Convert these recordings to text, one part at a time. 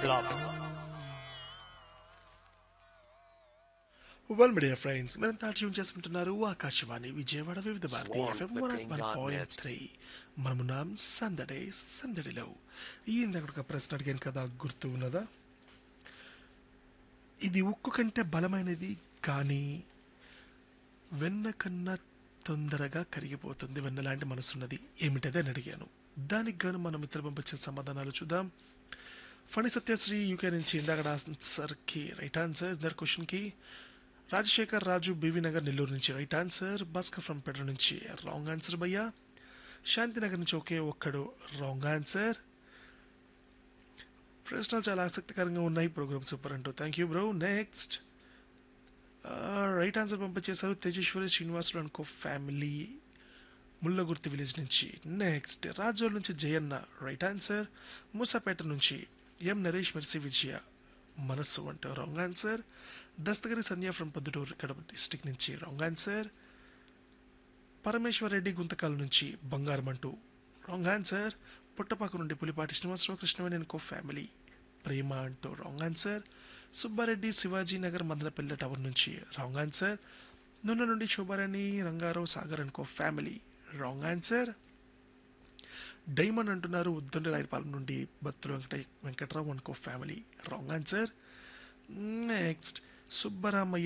blobs. వెల్ మీడియా friends మీరంతా ట్యూన్ చేసుకుంటున్నారు Akashvani Vijayawada Vividh Bharati Swarm FM one flickering one on point net. Three మనమున్నాం సందడే సందడిలో ఈ ఇందాక ఒక ప్రశ్న అడిగాను కదా గుర్తు ఉన్నదా ఇది ఉక్కు కంటే బలమైనది కానీ వెన్న కన్నా తొందరగా కరిగిపోతుంది వెన్న లాంటి మనసున్నది ఏమిటది అని అడిగాను దానికి గాను మన మిత్రులు పంపించిన సమాధానాలు చూద్దాం ఫణి సత్యశ్రీ యూకే నుంచి ఇందాక ఆన్సర్కి రైట్ ఆన్సర్ ఇందర్ క్వశ్చన్కి రాజశేఖర్ రాజు బీవీ నగర్ నెల్లూరు నుంచి రైట్ ఆన్సర్ భాస్కర్ ఫ్రమ్ పెట్ర నుంచి రాంగ్ ఆన్సర్ భయ్యా శాంతినగర్ నుంచి ఒకే ఒక్కడు రాంగ్ ఆన్సర్ ప్రశ్నలు చాలా ఆసక్తికరంగా ఉన్నాయి ప్రోగ్రామ్ సూపర్ అంటూ thank you bro next right answer పంపించేశారు తేజేశ్వరి శ్రీనివాసులు అనుకో ఫ్యామిలీ ముల్లగుర్తి విలేజ్ నుంచి నెక్స్ట్ రాజోల్ నుంచి జయన్న రైట్ ఆన్సర్ మూసాపేట నుంచి ఎం నరేష్ మెర్సి విజయ మనస్సు అంటే wrong answer Dastagiri Sandhya from Proddatur Kadapa district నుంచి రాంగ్ ఆన్సర్ పరమేశ్వర్ రెడ్డి గుంతకాల నుంచి బంగారం అంటూ రాంగ్ ఆన్సర్ పుట్టపాకు నుండి పులిపాటి శ్రీనివాసరావు కృష్ణవేణి కో ఫ్యామిలీ ప్రేమ అంటూ wrong answer Subbareddy Shivaji Nagar Madanapalle tower నుంచి రాంగ్ ఆన్సర్ నున్న నుండి శోభారాణి రంగారావు సాగర్ అనుకో ఫ్యామిలీ రాంగ్ ఆన్సర్ డైమండ్ అంటున్నారు ఉద్దండ రాయపాలెం నుండి బత్తులు వెంకట వెంకట్రావు అనుకో family wrong answer next Subbaramaiah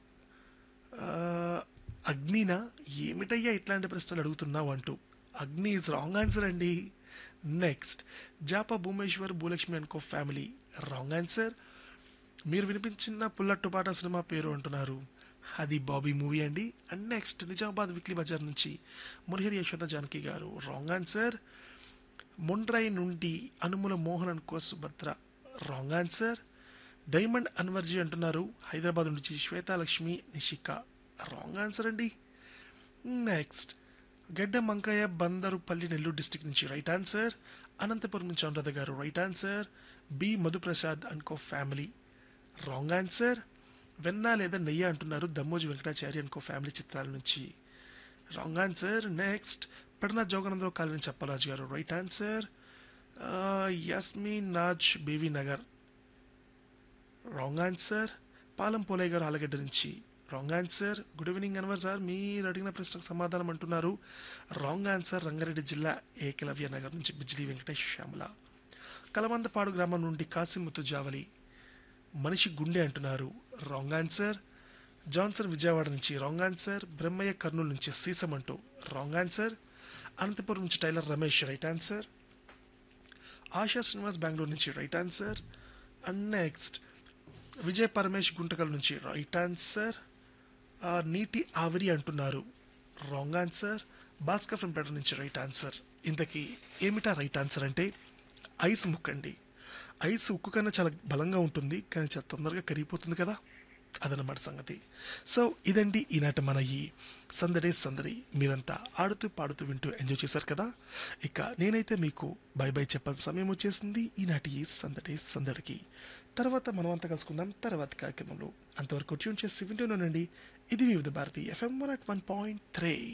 ఆ, అగ్నినా ఏమిటయ్యా ఇట్లాంటి ప్రశ్నలు అడుగుతున్నావు అంటూ అగ్ని ఇస్ రాంగ్ ఆన్సర్ అండి నెక్స్ట్ జాపా భూమేశ్వర్ భూలక్ష్మి అనుకో ఫ్యామిలీ రాంగ్ ఆన్సర్ మీరు వినిపించిన పుల్లట్టుపాట సినిమా పేరు అంటున్నారు అది బాబీ మూవీ అండి అండ్ నెక్స్ట్ నిజామాబాద్ వీక్లీ బజార్ నుంచి మురహరి యశోద జానకి గారు రాంగ్ ఆన్సర్ మొండ్రాయి నుండి అనుముల మోహన్ అనుకో సుభద్ర రాంగ్ ఆన్సర్ డైమండ్ అన్వర్జీ అంటున్నారు హైదరాబాద్ నుంచి శ్వేతాలక్ష్మి నిషిక రాంగ్ ఆన్సర్ అండి నెక్స్ట్ గడ్డ మంకయ్య బందరుపల్లి నెల్లూరు డిస్టిక్ నుంచి రైట్ ఆన్సర్ అనంతపురం నుంచి అనురాధ గారు రైట్ ఆన్సర్ బి మధుప్రసాద్ అనుకో ఫ్యామిలీ రాంగ్ ఆన్సర్ వెన్న లేదా నెయ్యి అంటున్నారు దమ్మోజి వెంకటాచారి అనుకో ఫ్యామిలీ చిత్రాల నుంచి wrong answer next Pedana Joganandarao colony Chepparaju garu right answer Yasmi Naaz baby Nagar wrong answer Palem Polayya garu Allagadda నుంచి wrong answer good evening Anwar sir మీరు అడిగిన ప్రశ్నకు సమాధానం అంటున్నారు రాంగ్ ఆన్సర్ రంగారెడ్డి జిల్లా ఏకలవ్య నగర్ నుంచి బిజ్లీ వెంకటేష్ శ్యామల కలమందపాడు గ్రామం నుండి కాసిముత్తు జావలి మనిషి గుండె అంటున్నారు రాంగ్ ఆన్సర్ జాన్సన్ విజయవాడ నుంచి రాంగ్ ఆన్సర్ బ్రహ్మయ్య కర్నూలు నుంచి సీసం అంటూ రాంగ్ ఆన్సర్ అనంతపురం నుంచి tailor Ramesh right answer Asha Srinivas Bengaluru నుంచి right answer and next Vijay Paramesh Guntakal నుంచి రైట్ ఆన్సర్ ఆ, నీటి ఆవిరి అంటున్నారు wrong answer Bhaskar from Peta నుంచి రైట్ ఆన్సర్ ఇంతకీ ఏమిటా రైట్ ఆన్సర్ అంటే ఐస్ ముక్కండి ఐస్ ఉక్కు కన్నా చాలా బలంగా ఉంటుంది కానీ చాలా తొందరగా కరిగిపోతుంది కదా అదనమాట సంగతి సో ఇదండి ఈనాటి మన ఈ సందడి సందడి మీరంతా ఆడుతూ పాడుతూ వింటూ ఎంజాయ్ చేశారు కదా ఇక నేనైతే మీకు బై బై చెప్పాల్సిన సమయం వచ్చేసింది ఈనాటి ఈ సందడి సందడికి తర్వాత మనమంతా కలుసుకుందాం తర్వాత కార్యక్రమంలో అంతవరకు ట్యూన్ చేసి వింటూనండి ఇది Vividh Bharati FM one at one point three